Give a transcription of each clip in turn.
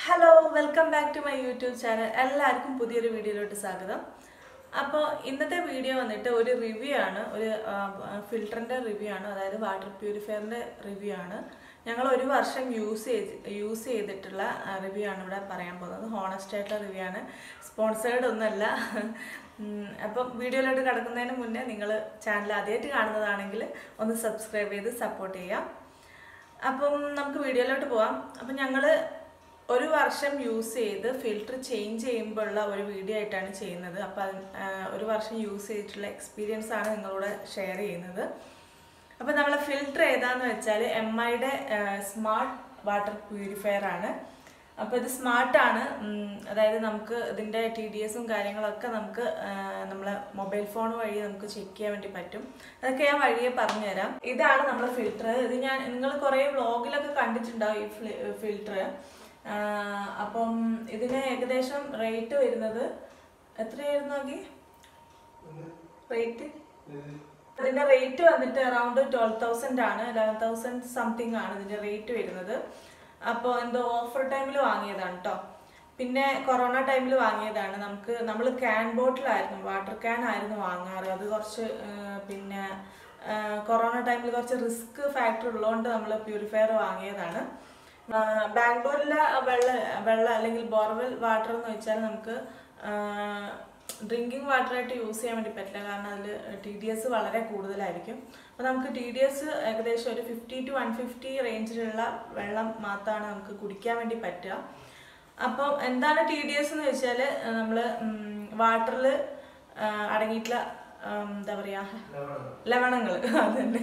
hello welcome back to my YouTube channel എല്ലാവർക്കും പുതിയൊരു വീഡിയോയിലോട്ട് സ്വാഗതം അപ്പോൾ ഇന്നത്തെ വീഡിയോ വന്നിട്ട് ഒരു റിവ്യൂ ആണ് ഒരു ഫിൽറ്ററിൻ്റെ റിവ്യൂ ആണ് അതായത് വാട്ടർ പ്യൂരിഫയറിൻ്റെ റിവ്യൂ ആണ് ഞങ്ങൾ ഒരു വർഷം യൂസ് ചെയ്ത് യൂസ് ചെയ്തിട്ടുള്ള റിവ്യൂ ആണ് ഇവിടെ പറയാൻ പോകുന്നത് ഹോണസ്റ്റ് ആയിട്ടുള്ള റിവ്യൂ ആണ് സ്പോൺസേർഡ് ഒന്നുമല്ല ഉം, അപ്പം വീഡിയോയിലോട്ട് കിടക്കുന്നതിന് മുന്നേ നിങ്ങൾ ചാനൽ ആദ്യമായിട്ട് കാണുന്നതാണെങ്കിൽ ഒന്ന് സബ്സ്ക്രൈബ് ചെയ്ത് സപ്പോർട്ട് ചെയ്യാം അപ്പം നമുക്ക് വീഡിയോയിലോട്ട് പോവാം അപ്പം ഞങ്ങൾ ഒരു വർഷം യൂസ് ചെയ്ത് ഫിൽറ്റർ ചേഞ്ച് ചെയ്യുമ്പോഴുള്ള ഒരു വീഡിയോ ആയിട്ടാണ് ചെയ്യുന്നത് അപ്പം അത് ആ, ഒരു വർഷം യൂസ് ചെയ്തിട്ടുള്ള എക്സ്പീരിയൻസ് ആണ് നിങ്ങളോട് ഷെയർ ചെയ്യുന്നത് അപ്പം നമ്മൾ ഫിൽറ്റർ ഏതാന്ന് വെച്ചാൽ എം ഐയുടെ സ്മാർട്ട് വാട്ടർ പ്യൂരിഫയർ ആണ് അപ്പോൾ ഇത് സ്മാർട്ടാണ് അതായത് നമുക്ക് ഇതിൻ്റെ ടി ഡി എസും കാര്യങ്ങളൊക്കെ നമുക്ക് നമ്മളെ മൊബൈൽ ഫോൺ വഴി നമുക്ക് ചെക്ക് ചെയ്യാൻ വേണ്ടി പറ്റും അതൊക്കെ ഞാൻ വഴിയെ പറഞ്ഞുതരാം ഇതാണ് നമ്മളെ ഫിൽറ്റർ ഇത് ഞാൻ നിങ്ങൾ കുറേ വ്ളോഗിലൊക്കെ കണ്ടിട്ടുണ്ടാവും ഈ ഫിൽറ്റർ അപ്പം ഇതിന് ഏകദേശം റേറ്റ് വരുന്നത് എത്രയായിരുന്നു നോക്കി റേറ്റ് ഇതിന്റെ റേറ്റ് വന്നിട്ട് അറൗണ്ട് ട്വൽവ് തൗസൻഡ് ആണ് ലെവൻ തൗസൻഡ് സംതിങ് ആണ് ഇതിന്റെ റേറ്റ് വരുന്നത് അപ്പോൾ എന്തോ ഓഫർ ടൈമിൽ വാങ്ങിയതാണ് കേട്ടോ പിന്നെ കൊറോണ ടൈമിൽ വാങ്ങിയതാണ് നമുക്ക് നമ്മൾ ക്യാൻ ബോട്ടിലായിരുന്നു വാട്ടർ ക്യാൻ ആയിരുന്നു വാങ്ങാറ് അത് കുറച്ച് ആ, പിന്നെ ആ, കൊറോണ ടൈമിൽ കുറച്ച് റിസ്ക് ഫാക്ടർ ഉള്ളതുകൊണ്ട് നമ്മൾ പ്യൂരിഫയർ വാങ്ങിയതാണ് ആ, ബാംഗ്ലൂരിലെ വെള്ളം വെള്ളം അല്ലെങ്കിൽ ബോർവെൽ വാട്ടർ എന്ന് വെച്ചാൽ നമുക്ക് ഡ്രിങ്കിങ് വാട്ടറായിട്ട് യൂസ് ചെയ്യാൻ വേണ്ടി പറ്റില്ല കാരണം അതിൽ ടി ഡി എസ് വളരെ കൂടുതലായിരിക്കും അപ്പോൾ നമുക്ക് ടി ഡി എസ് ഏകദേശം ഒരു ഫിഫ്റ്റി ടു വൺ ഫിഫ്റ്റി റേഞ്ചിലുള്ള വെള്ളം മാത്രമാണ് നമുക്ക് കുടിക്കാൻ വേണ്ടി പറ്റുക അപ്പം എന്താണ് ടി ഡി എസ് എന്ന് വെച്ചാൽ നമ്മൾ വാട്ടറിൽ അടങ്ങിയിട്ടുള്ള ഉം, എന്താ പറയുക ലവണങ്ങൾ അതന്നെ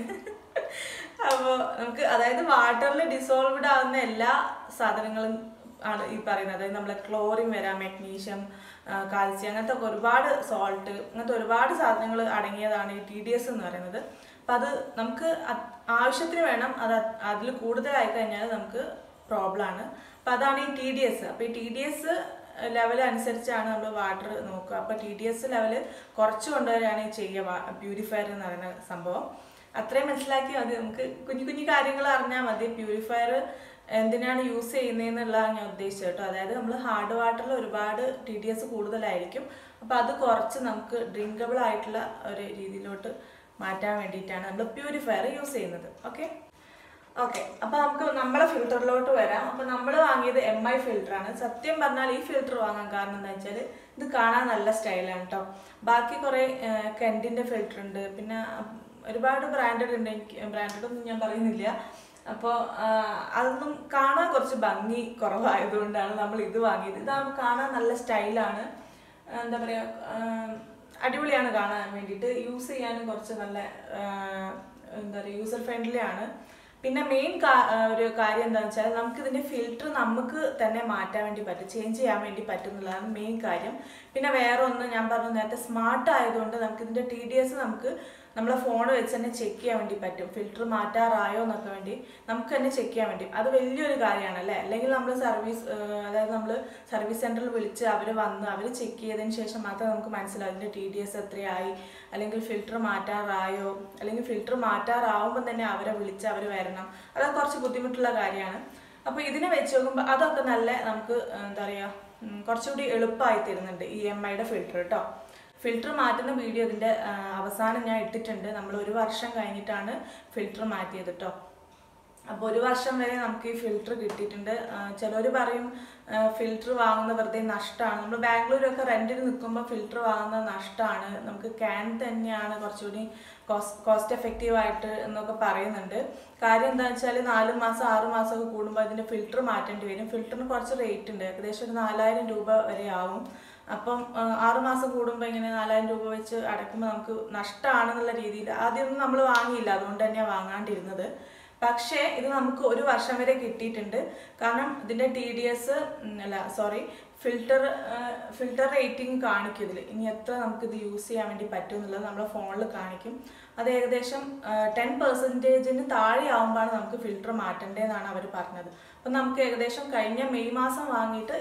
അപ്പോൾ നമുക്ക് അതായത് വാട്ടറിൽ ഡിസോൾവ്ഡ് ആവുന്ന എല്ലാ സാധനങ്ങളും ആണ് ഈ പറയുന്നത് അതായത് നമ്മളെ ക്ലോറിൻ വരാം മെഗ്നീഷ്യം കാൽസ്യം അങ്ങനത്തെ ഒക്കെ ഒരുപാട് സോൾട്ട് അങ്ങനത്തെ ഒരുപാട് സാധനങ്ങൾ അടങ്ങിയതാണ് ഈ ടി ഡി എസ് എന്ന് പറയുന്നത് അപ്പം അത് നമുക്ക് അത് ആവശ്യത്തിന് വേണം അത് അതിൽ കൂടുതലായി കഴിഞ്ഞാൽ നമുക്ക് പ്രോബ്ലം ആണ് അപ്പം അതാണ് ഈ ടി ഡി എസ് അപ്പോൾ ഈ ടി ഡി എസ് ലെവൽ അനുസരിച്ചാണ് നമ്മൾ വാട്ടർ നോക്കുക അപ്പോൾ ടി ഡി എസ് ലെവൽ കുറച്ച് കൊണ്ടുവരികയാണ് ഈ ചെയ്യുക പ്യൂരിഫയർ എന്ന് പറയുന്ന സംഭവം അത്രയും മനസ്സിലാക്കി മതി നമുക്ക് കുഞ്ഞു കുഞ്ഞു കാര്യങ്ങൾ അറിഞ്ഞാൽ മതി പ്യൂരിഫയർ എന്തിനാണ് യൂസ് ചെയ്യുന്നതെന്നുള്ളതാണ് ഞാൻ ഉദ്ദേശിച്ചത് കേട്ടോ അതായത് നമ്മൾ ഹാർഡ് വാട്ടറിൽ ഒരുപാട് ടി ഡി എസ് കൂടുതലായിരിക്കും അപ്പോൾ അത് കുറച്ച് നമുക്ക് ഡ്രിങ്കബിൾ ആയിട്ടുള്ള ഒരു രീതിയിലോട്ട് മാറ്റാൻ വേണ്ടിയിട്ടാണ് നമ്മൾ പ്യൂരിഫയർ യൂസ് ചെയ്യുന്നത് ഓക്കെ ഓക്കെ അപ്പൊ നമുക്ക് നമ്മളെ ഫിൽറ്ററിലോട്ട് വരാം അപ്പൊ നമ്മൾ വാങ്ങിയത് എം ഐ ഫിൽറ്റർ ആണ് സത്യം പറഞ്ഞാൽ ഈ ഫിൽറ്റർ വാങ്ങാൻ കാരണം എന്താ വെച്ചാൽ ഇത് കാണാൻ നല്ല സ്റ്റൈലാണ് കേട്ടോ ബാക്കി കുറെ കെൻഡിന്റെ ഫിൽറ്റർ ഉണ്ട് പിന്നെ ഒരുപാട് ബ്രാൻഡഡ് ഉണ്ട് എനിക്ക് ബ്രാൻഡഡ് ഒന്നും ഞാൻ പറയുന്നില്ല അപ്പോൾ അതൊന്നും കാണാൻ കുറച്ച് ഭംഗി കുറവായതുകൊണ്ടാണ് നമ്മൾ ഇത് വാങ്ങിയത് ഇതാകുമ്പോൾ കാണാൻ നല്ല സ്റ്റൈലാണ് എന്താ പറയുക അടിപൊളിയാണ് കാണാൻ വേണ്ടിയിട്ട് യൂസ് ചെയ്യാനും കുറച്ച് നല്ല ആ, എന്താ പറയുക യൂസർ ഫ്രണ്ട്ലി ആണ് പിന്നെ മെയിൻ ഒരു കാര്യം എന്താണെന്ന് വെച്ചാൽ നമുക്ക് ഇതിന്റെ ഫിൽറ്റർ നമുക്ക് തന്നെ മാറ്റാൻ വേണ്ടി പറ്റും ചേഞ്ച് ചെയ്യാൻ വേണ്ടി പറ്റും എന്നുള്ളതാണ് മെയിൻ കാര്യം പിന്നെ വേറെ ഒന്ന് ഞാൻ പറഞ്ഞു നേരത്തെ സ്മാർട്ട് ആയതുകൊണ്ട് നമുക്ക് ഇതിന്റെ ടി ഡി എസ് നമുക്ക് നമ്മളെ ഫോൺ വെച്ച് തന്നെ ചെക്ക് ചെയ്യാൻ വേണ്ടി പറ്റും ഫിൽറ്റർ മാറ്റാറായോ എന്നൊക്കെ വേണ്ടി നമുക്ക് തന്നെ ചെക്ക് ചെയ്യാൻ വേണ്ടി അത് വലിയൊരു കാര്യമാണ് അല്ലേ അല്ലെങ്കിൽ നമ്മൾ സർവീസ് അതായത് നമ്മൾ സർവീസ് സെന്ററിൽ വിളിച്ച് അവർ വന്ന് അവർ ചെക്ക് ചെയ്തതിന് ശേഷം മാത്രമേ നമുക്ക് മനസ്സിലാവും അതിൻ്റെ ടി ഡി എസ് എത്രയായി അല്ലെങ്കിൽ ഫിൽറ്റർ മാറ്റാറായോ അല്ലെങ്കിൽ ഫിൽറ്റർ മാറ്റാറാവുമ്പോൾ തന്നെ അവരെ വിളിച്ച് അവർ വരണം അത് കുറച്ച് ബുദ്ധിമുട്ടുള്ള കാര്യമാണ് അപ്പോൾ ഇതിനെ വെച്ച് നോക്കുമ്പോൾ അതൊക്കെ നല്ല നമുക്ക് എന്താ പറയുക ഉം, കുറച്ചുകൂടി എളുപ്പമായി തരുന്നുണ്ട് ഈ എം ഐയുടെ ഫിൽറ്റർ കേട്ടോ ഫിൽറ്റർ മാറ്റുന്ന വീഡിയോ ഇതിന്റെ ആ, അവസാനം ഞാൻ ഇട്ടിട്ടുണ്ട് നമ്മൾ ഒരു വർഷം കഴിഞ്ഞിട്ടാണ് ഫിൽറ്റർ മാറ്റിയത് കേട്ടോ അപ്പോൾ ഒരു വർഷം വരെ നമുക്ക് ഈ ഫിൽറ്റർ കിട്ടിയിട്ടുണ്ട് ചിലർ പറയും ഫിൽറ്റർ വാങ്ങുന്ന വെറുതെ നഷ്ടമാണ് നമ്മൾ ബാംഗ്ലൂരൊക്കെ റെന്റിന് നിൽക്കുമ്പോൾ ഫിൽറ്റർ വാങ്ങുന്നത് നഷ്ടമാണ് നമുക്ക് ക്യാൻ തന്നെയാണ് കുറച്ചുകൂടി കോസ്റ്റ് എഫക്റ്റീവ് ആയിട്ട് എന്നൊക്കെ പറയുന്നുണ്ട് കാര്യം എന്താ വെച്ചാൽ നാല് മാസം ആറ് മാസമൊക്കെ കൂടുമ്പോൾ അതിന്റെ ഫിൽറ്റർ മാറ്റേണ്ടി വരും ഫിൽറ്ററിന് കുറച്ച് റേറ്റ് ഉണ്ട് ഏകദേശം ഒരു നാലായിരം രൂപ വരെ ആവും അപ്പം ആ, ആറ് മാസം കൂടുമ്പോൾ ഇങ്ങനെ നാലായിരം രൂപ വെച്ച് അടയ്ക്കുമ്പോൾ നമുക്ക് നഷ്ടമാണെന്നുള്ള രീതിയിൽ ആദ്യമൊന്നും നമ്മൾ വാങ്ങിയില്ല അതുകൊണ്ട് തന്നെയാണ് വാങ്ങാണ്ടിരുന്നത് പക്ഷേ ഇത് നമുക്ക് ഒരു വർഷം വരെ കിട്ടിയിട്ടുണ്ട് കാരണം ഇതിന്റെ ടി ഡി എസ് അല്ല സോറി ഫിൽറ്റർ ഫിൽറ്റർ റേറ്റിംഗ് കാണിക്കും ഇതിൽ ഇനി എത്ര നമുക്ക് ഇത് യൂസ് ചെയ്യാൻ വേണ്ടി പറ്റും എന്നുള്ളത് നമ്മുടെ ഫോണിൽ കാണിക്കും അത് ഏകദേശം ടെൻ പെർസെൻറ്റേജിന് താഴെ ആകുമ്പോഴാണ് നമുക്ക് ഫിൽറ്റർ മാറ്റേണ്ടതെന്നാണ് അവർ പറഞ്ഞത് അപ്പം നമുക്ക് ഏകദേശം കഴിഞ്ഞ മെയ് മാസം വാങ്ങിയിട്ട്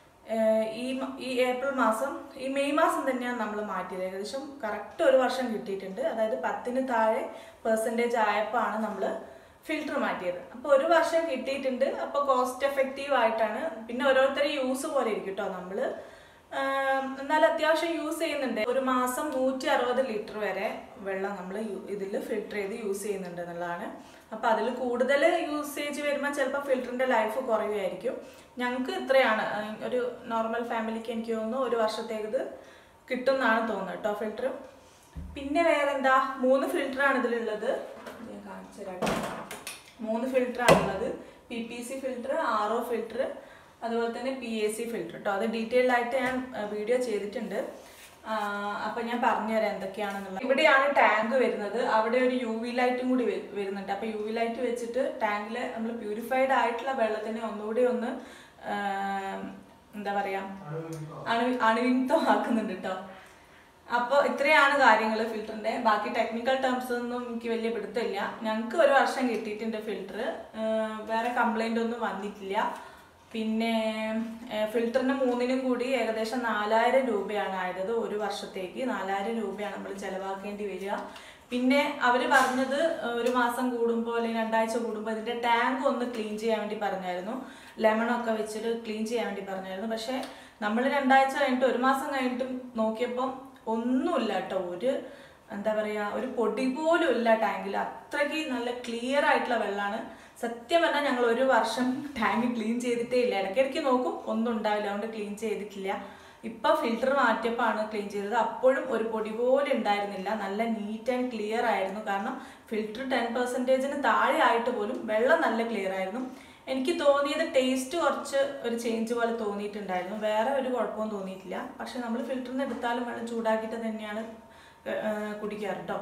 ഏഹ് ഈ മ- ഈ ഏപ്രിൽ മാസം ഈ മെയ് മാസം തന്നെയാണ് നമ്മൾ മാറ്റിയത് ഏകദേശം കറക്റ്റ് ഒരു വർഷം കിട്ടിയിട്ടുണ്ട് അതായത് പത്തിന് താഴെ പെർസെൻറ്റേജ് ആയപ്പോഴാണ് നമ്മൾ ഫിൽറ്റർ മാറ്റിയത് അപ്പോൾ ഒരു വർഷം കിട്ടിയിട്ടുണ്ട് അപ്പോൾ കോസ്റ്റ് എഫക്റ്റീവ് ആയിട്ടാണ് പിന്നെ ഓരോരുത്തരും യൂസ് പോലെ ഇരിക്കും കേട്ടോ നമ്മൾ എന്നാൽ അത്യാവശ്യം യൂസ് ചെയ്യുന്നുണ്ട് ഒരു മാസം നൂറ്റി അറുപത് ലിറ്റർ വരെ വെള്ളം നമ്മൾ ഇതിൽ ഫിൽറ്റർ ചെയ്ത് യൂസ് ചെയ്യുന്നുണ്ട് എന്നുള്ളതാണ് അപ്പോൾ അതിൽ കൂടുതൽ യൂസേജ് വരുമ്പോൾ ചിലപ്പോൾ ഫിൽറ്ററിൻ്റെ ലൈഫ് കുറയുമായിരിക്കും ഞങ്ങൾക്ക് ഇത്രയാണ് ആ, ഒരു നോർമൽ ഫാമിലിക്ക് എനിക്ക് തോന്നുന്നു ഒരു വർഷത്തേക്ക് ഇത് കിട്ടും എന്നാണ് തോന്നുന്നത് കേട്ടോ ഫിൽറ്റർ പിന്നെ വേറെന്താ മൂന്ന് ഫിൽറ്ററാണ് ഇതിലുള്ളത് ഞാൻ കാണിച്ചു തരാം മൂന്ന് ഫിൽറ്റർ ആണുള്ളത് P P C filter R O filter അതുപോലെ തന്നെ പി എ സി ഫിൽറ്റർ കേട്ടോ അത് ഡീറ്റെയിൽഡ് ആയിട്ട് ഞാൻ വീഡിയോ ചെയ്തിട്ടുണ്ട് ആ, അപ്പൊ ഞാൻ പറഞ്ഞുതരാം എന്തൊക്കെയാണെന്നുള്ളത് ഇവിടെയാണ് ടാങ്ക് വരുന്നത് അവിടെ ഒരു യു വി ലൈറ്റും കൂടി വ- വരുന്നുണ്ട് അപ്പൊ യു വി ലൈറ്റ് വെച്ചിട്ട് ടാങ്കിൽ നമ്മൾ പ്യൂരിഫൈഡ് ആയിട്ടുള്ള വെള്ളത്തിനെ ഒന്നുകൂടി ഒന്ന് ആ, എന്താ പറയാ അണു അണുവിമുക്തമാക്കുന്നുണ്ട് കേട്ടോ അപ്പോൾ ഇത്രയാണ് കാര്യങ്ങൾ ഫിൽറ്ററിന്റെ ബാക്കി ടെക്നിക്കൽ ടേംസ് ഒന്നും എനിക്ക് വലിയ പിടുത്തമില്ല ഞങ്ങൾക്ക് ഒരു വർഷം കിട്ടിയിട്ടുണ്ട് ഫിൽറ്റർ വേറെ കംപ്ലൈന്റ് ഒന്നും വന്നിട്ടില്ല പിന്നെ ഫിൽറ്ററിന് മൂന്നിനും കൂടി ഏകദേശം നാലായിരം രൂപയാണ് ആയത് ഒരു വർഷത്തേക്ക് നാലായിരം രൂപയാണ് നമ്മൾ ചെലവാക്കേണ്ടി വരിക പിന്നെ അവർ പറഞ്ഞത് ഒരു മാസം കൂടുമ്പോൾ അല്ലെങ്കിൽ രണ്ടാഴ്ച കൂടുമ്പോൾ ഇതിന്റെ ടാങ്ക് ഒന്ന് ക്ലീൻ ചെയ്യാൻ വേണ്ടി പറഞ്ഞായിരുന്നു ലെമണൊക്കെ വെച്ചിട്ട് ക്ലീൻ ചെയ്യാൻ വേണ്ടി പറഞ്ഞായിരുന്നു പക്ഷെ നമ്മൾ രണ്ടാഴ്ച കഴിഞ്ഞിട്ട് ഒരു മാസം കഴിഞ്ഞിട്ടും നോക്കിയപ്പം ഒന്നുമില്ല കേട്ടോ ഒരു എന്താ പറയാ ഒരു പൊടി പോലും ഇല്ല ടാങ്കിൽ അത്രയ്ക്ക് നല്ല ക്ലിയർ ആയിട്ടുള്ള വെള്ളമാണ് സത്യം പറഞ്ഞാൽ ഞങ്ങൾ ഒരു വർഷം ടാങ്ക് ക്ലീൻ ചെയ്തിട്ടേ ഇല്ല ഇടയ്ക്കിടയ്ക്ക് നോക്കും ഒന്നും ഉണ്ടാവില്ല അതുകൊണ്ട് ക്ലീൻ ചെയ്തിട്ടില്ല ഇപ്പൊ ഫിൽറ്റർ മാറ്റിയപ്പോൾ ആണ് ക്ലീൻ ചെയ്തത് അപ്പോഴും ഒരു പൊടി പോലും ഉണ്ടായിരുന്നില്ല നല്ല നീറ്റ് ആൻഡ് ക്ലിയർ ആയിരുന്നു കാരണം ഫിൽറ്റർ ടെൻ പെർസെൻറ്റേജിന് താഴെ ആയിട്ട് പോലും വെള്ളം നല്ല ക്ലിയർ ആയിരുന്നു എനിക്ക് തോന്നിയത് ടേസ്റ്റ് കുറച്ച് ഒരു ചേഞ്ച് പോലെ തോന്നിയിട്ടുണ്ടായിരുന്നു വേറെ ഒരു കുഴപ്പവും തോന്നിയിട്ടില്ല പക്ഷെ നമ്മൾ ഫിൽറ്ററിൽ നിന്ന് എടുത്താലും വെള്ളം ചൂടാക്കിയിട്ട് തന്നെയാണ് ഏഹ്, കുടിക്കാറ് കേട്ടോ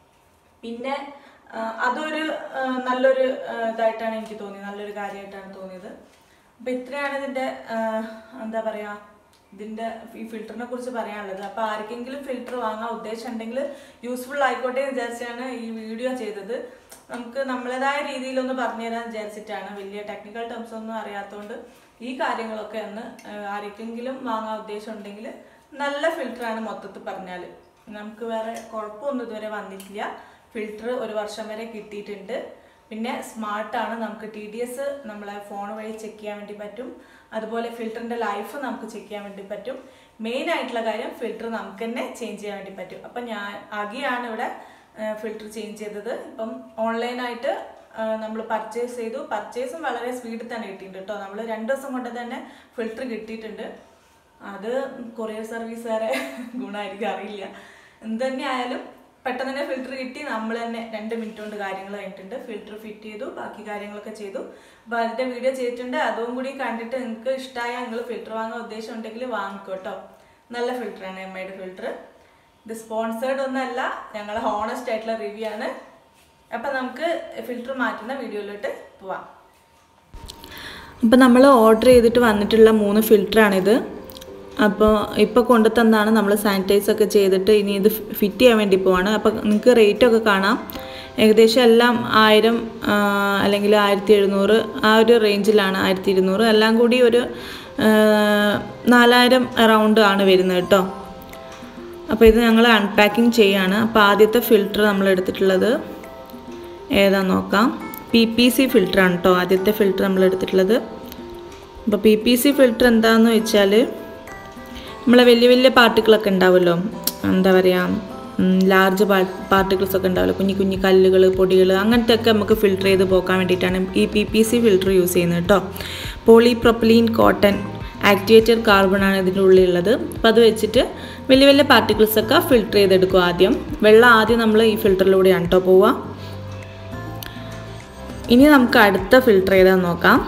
പിന്നെ ആ, അതൊരു ആ, നല്ലൊരു ആ, ഇതായിട്ടാണ് എനിക്ക് തോന്നിയത് നല്ലൊരു കാര്യമായിട്ടാണ് തോന്നിയത് അപ്പൊ ഇത്രയാണ് ഇതിന്റെ ആ, എന്താ പറയാ ഇതിന്റെ ഈ ഫിൽറ്ററിനെ കുറിച്ച് പറയാനുള്ളത് അപ്പൊ ആർക്കെങ്കിലും ഫിൽറ്റർ വാങ്ങാൻ ഉദ്ദേശം ഉണ്ടെങ്കിൽ യൂസ്ഫുൾ ആയിക്കോട്ടെ എന്ന് വിചാരിച്ചാണ് ഈ വീഡിയോ ചെയ്തത് നമുക്ക് നമ്മളേതായ രീതിയിലൊന്ന് പറഞ്ഞുതരാൻ വിചാരിച്ചിട്ടാണ് വലിയ ടെക്നിക്കൽ ടേംസ് ഒന്നും അറിയാത്തതുകൊണ്ട് ഈ കാര്യങ്ങളൊക്കെ ഒന്ന് ആ, ആർക്കെങ്കിലും വാങ്ങാൻ ഉദ്ദേശം ഉണ്ടെങ്കിൽ നല്ല ഫിൽറ്ററാണ് മൊത്തത്തിൽ പറഞ്ഞാൽ നമുക്ക് വേറെ കുഴപ്പമൊന്നും ഇതുവരെ വന്നിട്ടില്ല ഫിൽറ്റർ ഒരു വർഷം വരെ കിട്ടിയിട്ടുണ്ട് പിന്നെ സ്മാർട്ടാണ് നമുക്ക് ടി ഡി എസ് നമ്മളെ ഫോൺ വഴി ചെക്ക് ചെയ്യാൻ വേണ്ടി പറ്റും അതുപോലെ ഫിൽറ്ററിന്റെ ലൈഫ് നമുക്ക് ചെക്ക് ചെയ്യാൻ വേണ്ടി പറ്റും മെയിൻ ആയിട്ടുള്ള കാര്യം ഫിൽറ്റർ നമുക്ക് തന്നെ ചേഞ്ച് ചെയ്യാൻ വേണ്ടി പറ്റും അപ്പം ഞാൻ അഗിയാണ് ഇവിടെ ഫിൽറ്റർ ചേഞ്ച് ചെയ്തത് ഇപ്പം ഓൺലൈനായിട്ട് നമ്മൾ പർച്ചേസ് ചെയ്തു പർച്ചേസും വളരെ സ്പീഡിൽ തന്നെ കിട്ടിയിട്ടുണ്ട് കേട്ടോ നമ്മൾ രണ്ട് ദിവസം കൊണ്ട് തന്നെ ഫിൽറ്റർ കിട്ടിയിട്ടുണ്ട് അത് കൊറിയർ സർവീസ് വരെ ഗുണമായിരിക്കും അറിയില്ല എന്ത് തന്നെ ആയാലും പെട്ടെന്ന് തന്നെ ഫിൽറ്റർ കിട്ടി നമ്മൾ തന്നെ രണ്ട് മിനിറ്റ് കൊണ്ട് കാര്യങ്ങൾ കഴിഞ്ഞിട്ടുണ്ട് ഫിൽറ്റർ ഫിറ്റ് ചെയ്തു ബാക്കി കാര്യങ്ങളൊക്കെ ചെയ്തു അപ്പോൾ അതിൻ്റെ വീഡിയോ ചെയ്തിട്ടുണ്ട് അതും കൂടി കണ്ടിട്ട് നിങ്ങൾക്ക് ഇഷ്ടമായ നിങ്ങൾ ഫിൽറ്റർ വാങ്ങാൻ ഉദ്ദേശം ഉണ്ടെങ്കിൽ വാങ്ങിക്കോ കേട്ടോ നല്ല ഫിൽറ്ററാണ് എം ഐയുടെ ഫിൽറ്റർ ഇത് സ്പോൺസേർഡ് ഒന്നല്ല ഞങ്ങളെ ഹോണസ്റ്റ് ആയിട്ടുള്ള റിവ്യൂ ആണ് അപ്പം നമുക്ക് ഫിൽറ്റർ മാറ്റുന്ന വീഡിയോയിലോട്ട് പോവാം അപ്പോൾ നമ്മൾ ഓർഡർ ചെയ്തിട്ട് വന്നിട്ടുള്ള മൂന്ന് ഫിൽറ്ററാണിത് അപ്പോൾ ഇപ്പോൾ കൊണ്ടു തന്നാണ് നമ്മൾ സാനിറ്റൈസ് ഒക്കെ ചെയ്തിട്ട് ഇനി ഇത് ഫിറ്റ് ചെയ്യാൻ വേണ്ടി പോവാണ് അപ്പോൾ നിങ്ങൾക്ക് റേറ്റ് ഒക്കെ കാണാം ഏകദേശം എല്ലാം ആയിരം ആ, അല്ലെങ്കിൽ ആയിരത്തി എഴുന്നൂറ് ആ ഒരു റേഞ്ചിലാണ് ആയിരത്തി ഇരുന്നൂറ് എല്ലാം കൂടി ഒരു ആ, നാലായിരം അറൗണ്ട് ആണ് വരുന്നത് കേട്ടോ അപ്പോൾ ഇത് ഞങ്ങൾ അൺപാക്കിംഗ് ചെയ്യാണ് അപ്പോൾ ആദ്യത്തെ ഫിൽറ്റർ നമ്മൾ എടുത്തിട്ടുള്ളത് ഏതാ നോക്കാം പി പി സി ഫിൽറ്ററാണ് കേട്ടോ ആദ്യത്തെ ഫിൽറ്റർ നമ്മൾ എടുത്തിട്ടുള്ളത് അപ്പോൾ പി പി സി ഫിൽറ്റർ എന്താണെന്ന് വെച്ചാൽ നമ്മളെ വലിയ വലിയ പാർട്ടിക്കിളൊക്കെ ഉണ്ടാവുമല്ലോ എന്താ പറയുക ലാർജ് പാർട്ടിക്കിൾസ് ഒക്കെ ഉണ്ടാവില്ല കുഞ്ഞു കുഞ്ഞു കല്ലുകൾ പൊടികൾ അങ്ങനത്തെ ഒക്കെ നമുക്ക് ഫിൽറ്റർ ചെയ്ത് പോക്കാൻ വേണ്ടിയിട്ടാണ് ഈ P P C filter use ചെയ്യുന്നത് കേട്ടോ പോളിപ്രൊപ്പലീൻ കോട്ടൺ ആക്ടിവേറ്റഡ് കാർബൺ ആണ് ഇതിൻ്റെ ഉള്ളിലുള്ളത് അപ്പോൾ അത് വെച്ചിട്ട് വലിയ വലിയ പാർട്ടിക്കിൾസ് ഒക്കെ ഫിൽറ്റർ ചെയ്തെടുക്കും ആദ്യം വെള്ളം ആദ്യം നമ്മൾ ഈ ഫിൽറ്ററിലൂടെയാണ് കേട്ടോ പോവുക ഇനി നമുക്ക് അടുത്ത ഫിൽറ്റർ ഏതാന്ന് നോക്കാം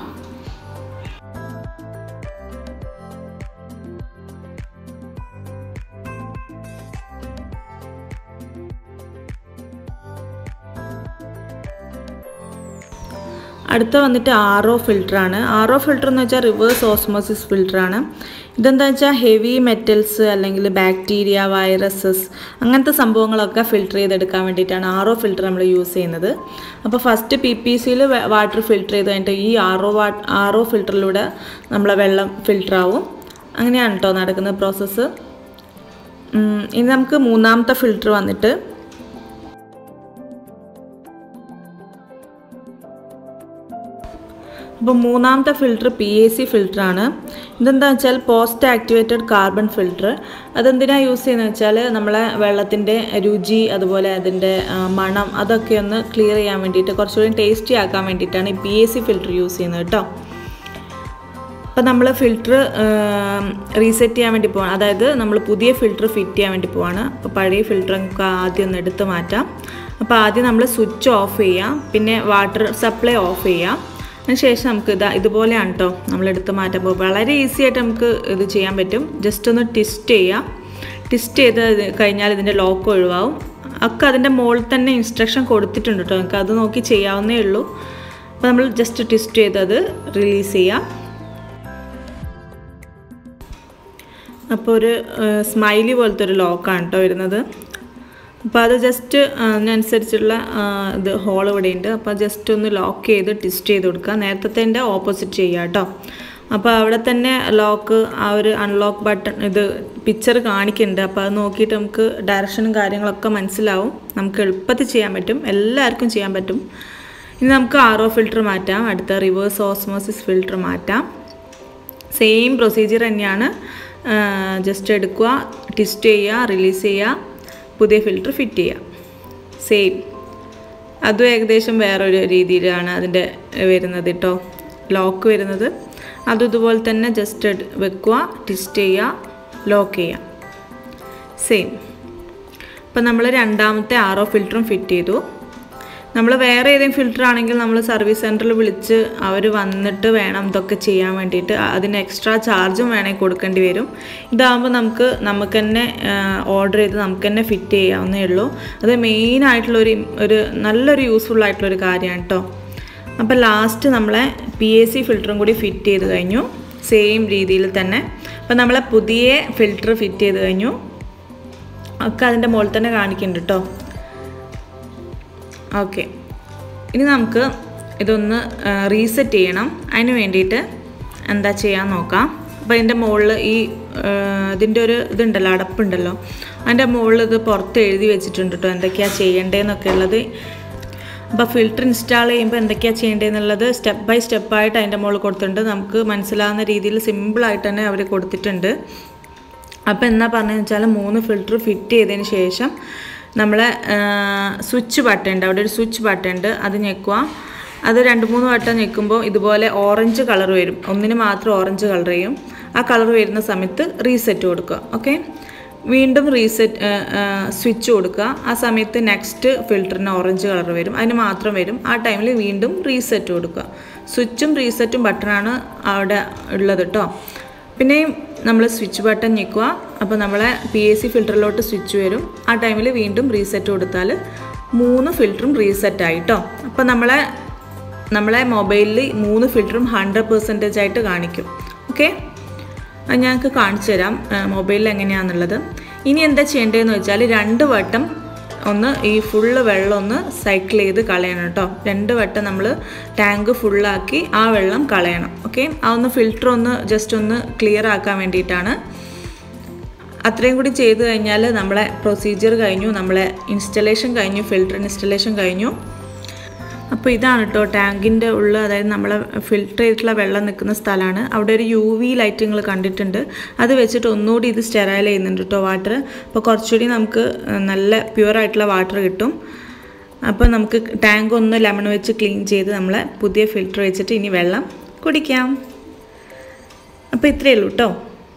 അടുത്ത വന്നിട്ട് ആർ ഒ ഫിൽറ്ററാണ് ആർ ഒ ഫിൽറ്റർ എന്ന് വെച്ചാൽ റിവേഴ്സ് ഓസ്മോസിസ് ഫിൽറ്ററാണ് ഇതെന്താ വെച്ചാൽ ഹെവി മെറ്റൽസ് അല്ലെങ്കിൽ ബാക്ടീരിയ വൈറസസ് അങ്ങനത്തെ സംഭവങ്ങളൊക്കെ ഫിൽറ്റർ ചെയ്തെടുക്കാൻ വേണ്ടിയിട്ടാണ് ആർ ഒ ഫിൽറ്റർ നമ്മൾ യൂസ് ചെയ്യുന്നത് അപ്പോൾ ഫസ്റ്റ് പി പി സിയിൽ വാട്ടർ ഫിൽറ്റർ ചെയ്ത് കഴിഞ്ഞിട്ട് ഈ ആർ ഒ വാ ആർ ഒ ഫിൽറ്ററിലൂടെ നമ്മളെ വെള്ളം ഫിൽറ്റർ ആവും അങ്ങനെയാണ് കേട്ടോ നടക്കുന്ന പ്രോസസ്സ് ഇനി നമുക്ക് മൂന്നാമത്തെ ഫിൽറ്റർ വന്നിട്ട് അപ്പോൾ മൂന്നാമത്തെ ഫിൽറ്റർ പി എ സി ഫിൽറ്ററാണ് ഇതെന്താ വെച്ചാൽ പോസ്റ്റ് ആക്ടിവേറ്റഡ് കാർബൺ ഫിൽറ്റർ അതെന്തിനാണ് യൂസ് ചെയ്യുന്നത് വെച്ചാൽ നമ്മളെ വെള്ളത്തിൻ്റെ രുചി അതുപോലെ അതിൻ്റെ ആ, മണം അതൊക്കെ ഒന്ന് ക്ലിയർ ചെയ്യാൻ വേണ്ടിയിട്ട് കുറച്ചുകൂടി ടേസ്റ്റി ആക്കാൻ വേണ്ടിയിട്ടാണ് ഈ P A C filter use ചെയ്യുന്നത് കേട്ടോ അപ്പോൾ നമ്മൾ ഫിൽറ്റർ റീസെറ്റ് ചെയ്യാൻ വേണ്ടി പോവാണ് അതായത് നമ്മൾ പുതിയ ഫിൽറ്റർ ഫിറ്റ് ചെയ്യാൻ വേണ്ടി പോവാണ് അപ്പോൾ പഴയ ഫിൽറ്റർ നമുക്ക് ആദ്യം ഒന്ന് എടുത്ത് മാറ്റാം അപ്പോൾ ആദ്യം നമ്മൾ സ്വിച്ച് ഓഫ് ചെയ്യാം പിന്നെ വാട്ടർ സപ്ലൈ ഓഫ് ചെയ്യാം അതിനുശേഷം നമുക്ക് ഇതാ ഇതുപോലെയാണ് കേട്ടോ നമ്മൾ എടുത്ത് മാറ്റാൻ പോകും വളരെ ഈസി ആയിട്ട് നമുക്ക് ഇത് ചെയ്യാൻ പറ്റും ജസ്റ്റ് ഒന്ന് ടിസ്റ്റ് ചെയ്യാം ടിസ്റ്റ് ചെയ്ത് കഴിഞ്ഞാൽ ഇതിൻ്റെ ലോക്ക് ഒഴിവാവും ഒക്കെ അതിൻ്റെ മുകളിൽ തന്നെ ഇൻസ്ട്രക്ഷൻ കൊടുത്തിട്ടുണ്ട് കേട്ടോ നമുക്ക് അത് നോക്കി ചെയ്യാവുന്നേ ഉള്ളൂ അപ്പോൾ നമ്മൾ ജസ്റ്റ് ടിസ്റ്റ് ചെയ്ത് അത് റിലീസ് ചെയ്യാം അപ്പോൾ ഒരു സ്മൈലി പോലത്തെ ഒരു ലോക്കാണ് കേട്ടോ വരുന്നത് അപ്പോൾ അത് ജസ്റ്റ് അതിനനുസരിച്ചുള്ള ആ, ഇത് ഹോൾ ഇവിടെ ഉണ്ട് അപ്പോൾ ജസ്റ്റ് ഒന്ന് ലോക്ക് ചെയ്ത് ടിസ്റ്റ് ചെയ്ത് കൊടുക്കുക നേരത്തെ ഓപ്പോസിറ്റ് ചെയ്യുക കേട്ടോ അപ്പോൾ അവിടെ തന്നെ ലോക്ക് ആ ഒരു അൺലോക്ക് ബട്ടൺ ഇത് പിക്ചർ കാണിക്കുന്നുണ്ട് അപ്പോൾ അത് നോക്കിയിട്ട് നമുക്ക് ഡയറക്ഷനും കാര്യങ്ങളൊക്കെ മനസ്സിലാവും നമുക്ക് എളുപ്പത്തിൽ ചെയ്യാൻ പറ്റും എല്ലാവർക്കും ചെയ്യാൻ പറ്റും ഇനി നമുക്ക് ആർ ഒ ഫിൽറ്റർ മാറ്റാം അടുത്ത റിവേഴ്സ് ഓസ്മോസിസ് ഫിൽറ്റർ മാറ്റാം സെയിം പ്രൊസീജിയർ തന്നെയാണ് ജസ്റ്റ് എടുക്കുക ടിസ്റ്റ് ചെയ്യുക റിലീസ് ചെയ്യുക പുതിയ ഫിൽറ്റർ ഫിറ്റ് ചെയ്യുക സെയിം അതും ഏകദേശം വേറൊരു രീതിയിലാണ് അതിൻ്റെ വരുന്നത് കേട്ടോ ലോക്ക് വരുന്നത് അതും ഇതുപോലെ തന്നെ ജസ്റ്റ് വെക്കുക ടിസ്റ്റ് ചെയ്യുക ലോക്ക് ചെയ്യുക സെയിം അപ്പം നമ്മൾ രണ്ടാമത്തെ ആർ ഒ ഫിൽറ്ററും ഫിറ്റ് ചെയ്തു നമ്മൾ വേറെ ഏതെങ്കിലും ഫിൽറ്റർ ആണെങ്കിൽ നമ്മൾ സർവീസ് സെൻറ്ററിൽ വിളിച്ച് അവർ വന്നിട്ട് വേണം ഇതൊക്കെ ചെയ്യാൻ വേണ്ടിയിട്ട് അതിന് എക്സ്ട്രാ ചാർജും വേണമെങ്കിൽ കൊടുക്കേണ്ടി വരും ഇതാകുമ്പോൾ നമുക്ക് നമുക്ക് തന്നെ ഓർഡർ ചെയ്ത് നമുക്ക് തന്നെ ഫിറ്റ് ചെയ്യാവുന്നേ ഉള്ളൂ അത് മെയിനായിട്ടുള്ളൊരു ഒരു നല്ലൊരു യൂസ്ഫുൾ ആയിട്ടുള്ളൊരു കാര്യമാണ് കേട്ടോ അപ്പോൾ ലാസ്റ്റ് നമ്മളെ പി എ സി ഫിൽറ്ററും കൂടി ഫിറ്റ് ചെയ്ത് കഴിഞ്ഞു സെയിം രീതിയിൽ തന്നെ അപ്പോൾ നമ്മളെ പുതിയ ഫിൽറ്റർ ഫിറ്റ് ചെയ്ത് കഴിഞ്ഞു ഒക്കെ അതിൻ്റെ മുകളിൽ തന്നെ കാണിക്കുന്നുണ്ട് കേട്ടോ ഓക്കെ ഇനി നമുക്ക് ഇതൊന്ന് റീസെറ്റ് ചെയ്യണം അതിന് വേണ്ടിയിട്ട് എന്താ ചെയ്യാൻ നോക്കാം അപ്പോൾ ഇതിൻ്റെ മുകളിൽ ഈ ആ, ഇതിൻ്റെ ഒരു ഇതുണ്ടല്ലോ അടപ്പുണ്ടല്ലോ അതിൻ്റെ മുകളിൽ ഇത് പുറത്ത് എഴുതി വെച്ചിട്ടുണ്ട് കേട്ടോ എന്തൊക്കെയാണ് ചെയ്യേണ്ടതെന്നൊക്കെ ഉള്ളത് അപ്പോൾ ഫിൽറ്റർ ഇൻസ്റ്റാൾ ചെയ്യുമ്പോൾ എന്തൊക്കെയാണ് ചെയ്യേണ്ടതെന്നുള്ളത് സ്റ്റെപ്പ് ബൈ സ്റ്റെപ്പായിട്ട് അതിൻ്റെ മുകളിൽ കൊടുത്തിട്ടുണ്ട് നമുക്ക് മനസ്സിലാവുന്ന രീതിയിൽ സിമ്പിളായിട്ട് തന്നെ അവർ കൊടുത്തിട്ടുണ്ട് അപ്പോൾ എന്നാ പറഞ്ഞതെന്ന് വെച്ചാൽ മൂന്ന് ഫിൽറ്റർ ഫിറ്റ് ചെയ്തതിന് ശേഷം നമ്മളെ സ്വിച്ച് ബട്ടൺ ഉണ്ട് അവിടെ ഒരു സ്വിച്ച് ബട്ടൺ ഉണ്ട് അത് ഞെക്കുക അത് രണ്ട് മൂന്ന് വട്ടം ഞെക്കുമ്പോൾ ഇതുപോലെ ഓറഞ്ച് കളർ വരും ഒന്നിന് മാത്രം ഓറഞ്ച് കളർ ചെയ്യും ആ കളർ വരുന്ന സമയത്ത് റീസെറ്റ് കൊടുക്കുക ഓക്കെ വീണ്ടും റീസെറ്റ് സ്വിച്ച് കൊടുക്കുക ആ സമയത്ത് നെക്സ്റ്റ് ഫിൽറ്ററിന് ഓറഞ്ച് കളർ വരും അതിന് മാത്രം വരും ആ ടൈമിൽ വീണ്ടും റീസെറ്റ് കൊടുക്കുക സ്വിച്ചും റീസെറ്റും ബട്ടണാണ് അവിടെ ഉള്ളത് കേട്ടോ പിന്നെയും നമ്മൾ സ്വിച്ച് ബട്ടൺ ഞെക്കുക അപ്പോൾ നമ്മളെ പി എസ് സി ഫിൽറ്ററിലോട്ട് സ്വിച്ച് വരും ആ ടൈമിൽ വീണ്ടും റീസെറ്റ് കൊടുത്താൽ മൂന്ന് ഫിൽറ്ററും റീസെറ്റ് ആയിട്ടോ അപ്പോൾ നമ്മളെ നമ്മളെ മൊബൈലിൽ മൂന്ന് ഫിൽറ്ററും ഹൺഡ്രഡ് പെർസെൻറ്റേജ് ആയിട്ട് കാണിക്കും ഓക്കെ അത് ഞങ്ങൾക്ക് കാണിച്ചു തരാം മൊബൈലിൽ എങ്ങനെയാണെന്നുള്ളത് ഇനി എന്താ ചെയ്യേണ്ടതെന്ന് വെച്ചാൽ രണ്ട് വട്ടം ഒന്ന് ഈ ഫുള്ള് വെള്ളം ഒന്ന് സൈക്കിൾ ചെയ്ത് കളയണം കേട്ടോ രണ്ട് വട്ടം നമ്മൾ ടാങ്ക് ഫുള്ളാക്കി ആ വെള്ളം കളയണം ഓക്കെ ആ ഒന്ന് ഫിൽറ്റർ ഒന്ന് ജസ്റ്റ് ഒന്ന് ക്ലിയർ ആക്കാൻ വേണ്ടിയിട്ടാണ് അത്രയും കൂടി ചെയ്ത് കഴിഞ്ഞാൽ നമ്മളെ പ്രൊസീജിയർ കഴിഞ്ഞു നമ്മളെ ഇൻസ്റ്റലേഷൻ കഴിഞ്ഞു ഫിൽറ്റർ ഇൻസ്റ്റലേഷൻ കഴിഞ്ഞു അപ്പോൾ ഇതാണ് കേട്ടോ ടാങ്കിൻ്റെ ഉള്ള അതായത് നമ്മൾ ഫിൽറ്റർ ചെയ്തിട്ടുള്ള വെള്ളം നിൽക്കുന്ന സ്ഥലമാണ് അവിടെ ഒരു യു വി ലൈറ്റ് നിങ്ങൾ കണ്ടിട്ടുണ്ട് അത് വെച്ചിട്ട് ഒന്നുകൂടി ഇത് സ്റ്റെറൈൽ ചെയ്യുന്നുണ്ട് കേട്ടോ വാട്ടർ അപ്പോൾ കുറച്ചുകൂടി നമുക്ക് നല്ല പ്യുവർ ആയിട്ടുള്ള വാട്ടർ കിട്ടും അപ്പോൾ നമുക്ക് ടാങ്ക് ഒന്ന് ലെമൺ വെച്ച് ക്ലീൻ ചെയ്ത് നമ്മൾ പുതിയ ഫിൽറ്റർ വെച്ചിട്ട് ഇനി വെള്ളം കുടിക്കാം അപ്പോൾ ഇത്രയേ ഉള്ളൂ കേട്ടോ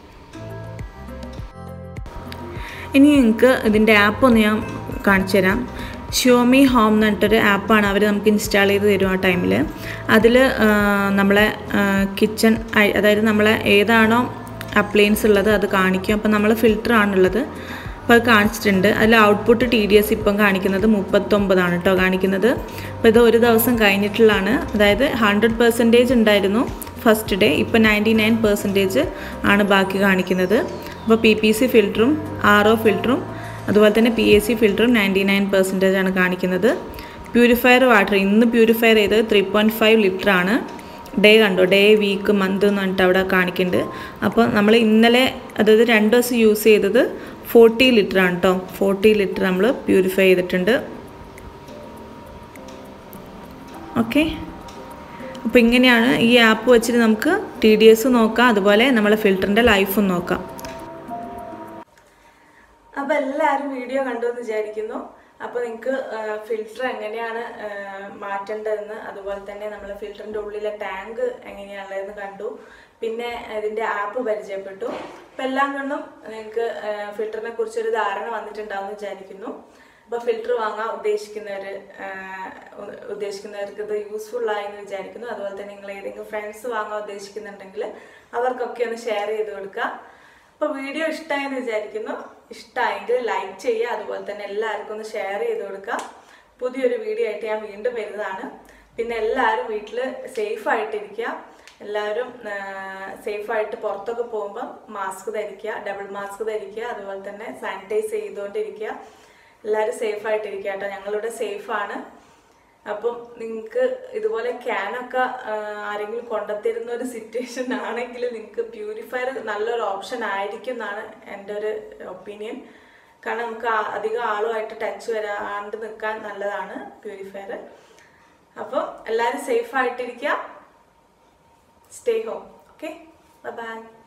ഇനി നിങ്ങൾക്ക് ഇതിൻ്റെ ആപ്പ് ഒന്ന് ഞാൻ കാണിച്ചു തരാം ഷ്യോമി ഹോം എന്ന് പറഞ്ഞിട്ടൊരു ആപ്പാണ് അവർ നമുക്ക് ഇൻസ്റ്റാൾ ചെയ്ത് തരും ആ ടൈമിൽ അതിൽ നമ്മളെ കിച്ചൺ അതായത് നമ്മളെ ഏതാണോ അപ്ലയൻസ് ഉള്ളത് അത് കാണിക്കും അപ്പോൾ നമ്മൾ ഫിൽറ്റർ ആണുള്ളത് അപ്പോൾ അത് കാണിച്ചിട്ടുണ്ട് അതിൽ ഔട്ട്പുട്ട് ടി ഡി എസ് ഇപ്പം കാണിക്കുന്നത് മുപ്പത്തൊമ്പതാണ് കേട്ടോ കാണിക്കുന്നത് അപ്പോൾ ഇത് ഒരു ദിവസം കഴിഞ്ഞിട്ടുള്ളതാണ് അതായത് ഹൺഡ്രഡ് പെർസെൻറ്റേജ് ഉണ്ടായിരുന്നു ഫസ്റ്റ് ഡേ ഇപ്പോൾ നയൻറ്റി നയൻ പെർസെൻറ്റേജ് ആണ് ബാക്കി കാണിക്കുന്നത് അപ്പോൾ പി പി സി ഫിൽറ്ററും ആർ ഒ ഫിൽറ്ററും അതുപോലെ തന്നെ പി എസ് സി ഫിൽറ്ററും നയൻറ്റി നയൻ പെർസെൻറ്റേജ് ആണ് കാണിക്കുന്നത് പ്യൂരിഫയർ വാട്ടർ ഇന്ന് പ്യൂരിഫയർ ചെയ്തത് ത്രീ പോയിൻറ്റ് ഫൈവ് ലിറ്റർ ആണ് ഡേ കണ്ടോ ഡേ വീക്ക് മന്ത് എന്ന് പറഞ്ഞിട്ട് അവിടെ കാണിക്കുന്നുണ്ട് അപ്പോൾ നമ്മൾ ഇന്നലെ അതായത് രണ്ട് ദിവസം യൂസ് ചെയ്തത് ഫോർട്ടി ലിറ്റർ ആണ് കേട്ടോ ഫോർട്ടി ലിറ്റർ നമ്മൾ പ്യൂരിഫൈ ചെയ്തിട്ടുണ്ട് ഓക്കെ അപ്പോൾ ഇങ്ങനെയാണ് ഈ ആപ്പ് വെച്ചിട്ട് നമുക്ക് ടി ഡി എസ് നോക്കാം അതുപോലെ നമ്മളെ ഫിൽറ്ററിൻ്റെ ലൈഫും നോക്കാം അപ്പോൾ എല്ലാവരും വീഡിയോ കണ്ടു എന്ന് വിചാരിക്കുന്നു അപ്പോൾ നിങ്ങൾക്ക് ഫിൽറ്റർ എങ്ങനെയാണ് ആ, മാറ്റേണ്ടതെന്ന് അതുപോലെ തന്നെ നമ്മൾ ഫിൽറ്ററിൻ്റെ ഉള്ളിലെ ടാങ്ക് എങ്ങനെയാണുള്ളതെന്ന് കണ്ടു പിന്നെ ഇതിൻ്റെ ആപ്പ് പരിചയപ്പെട്ടു അപ്പോൾ എല്ലാം കൊണ്ടും നിങ്ങൾക്ക് ഫിൽറ്ററിനെ കുറിച്ചൊരു ധാരണ വന്നിട്ടുണ്ടാവും എന്ന് വിചാരിക്കുന്നു അപ്പോൾ ഫിൽറ്റർ വാങ്ങാൻ ഉദ്ദേശിക്കുന്നവർ ഉദ്ദേശിക്കുന്നവർക്ക് ഇത് യൂസ്ഫുൾ ആയി എന്ന് വിചാരിക്കുന്നു അതുപോലെ തന്നെ നിങ്ങൾ ഏതെങ്കിലും ഫ്രണ്ട്സ് വാങ്ങാൻ ഉദ്ദേശിക്കുന്നുണ്ടെങ്കിൽ അവർക്കൊക്കെ ഒന്ന് ഷെയർ ചെയ്ത് കൊടുക്കുക അപ്പോൾ വീഡിയോ ഇഷ്ടമായെന്ന് വിചാരിക്കുന്നു ഇഷ്ടമായെങ്കിൽ ലൈക്ക് ചെയ്യുക അതുപോലെ തന്നെ എല്ലാവർക്കും ഒന്ന് ഷെയർ ചെയ്ത് കൊടുക്കുക പുതിയൊരു വീഡിയോ ആയിട്ട് ഞാൻ വീണ്ടും വരുന്നതാണ് പിന്നെ എല്ലാവരും വീട്ടിൽ സേഫ് ആയിട്ടിരിക്കുക എല്ലാവരും സേഫ് ആയിട്ട് പുറത്തൊക്കെ പോകുമ്പോൾ മാസ്ക് ധരിക്കുക ഡബിൾ മാസ്ക് ധരിക്കുക അതുപോലെ തന്നെ സാനിറ്റൈസ് ചെയ്തുകൊണ്ടിരിക്കുക എല്ലാവരും സേഫ് ആയിട്ടിരിക്കുക കേട്ടോ ഞങ്ങളിവിടെ സേഫാണ് അപ്പം നിങ്ങൾക്ക് ഇതുപോലെ ക്യാനൊക്കെ ആരെങ്കിലും കൊണ്ടുത്തരുന്ന ഒരു സിറ്റുവേഷൻ ആണെങ്കിൽ നിങ്ങൾക്ക് പ്യൂരിഫയർ നല്ലൊരു ഓപ്ഷൻ ആയിരിക്കും എന്നാണ് എൻ്റെ ഒരു ഒപ്പീനിയൻ കാരണം നമുക്ക് ആ- അധികം ആളുമായിട്ട് ടച്ച് വരാണ്ട് നിൽക്കാൻ നല്ലതാണ് പ്യൂരിഫയർ അപ്പം എല്ലാവരും സേഫ് ആയിട്ടിരിക്കുക സ്റ്റേ ഹോം ഓക്കെ ബൈ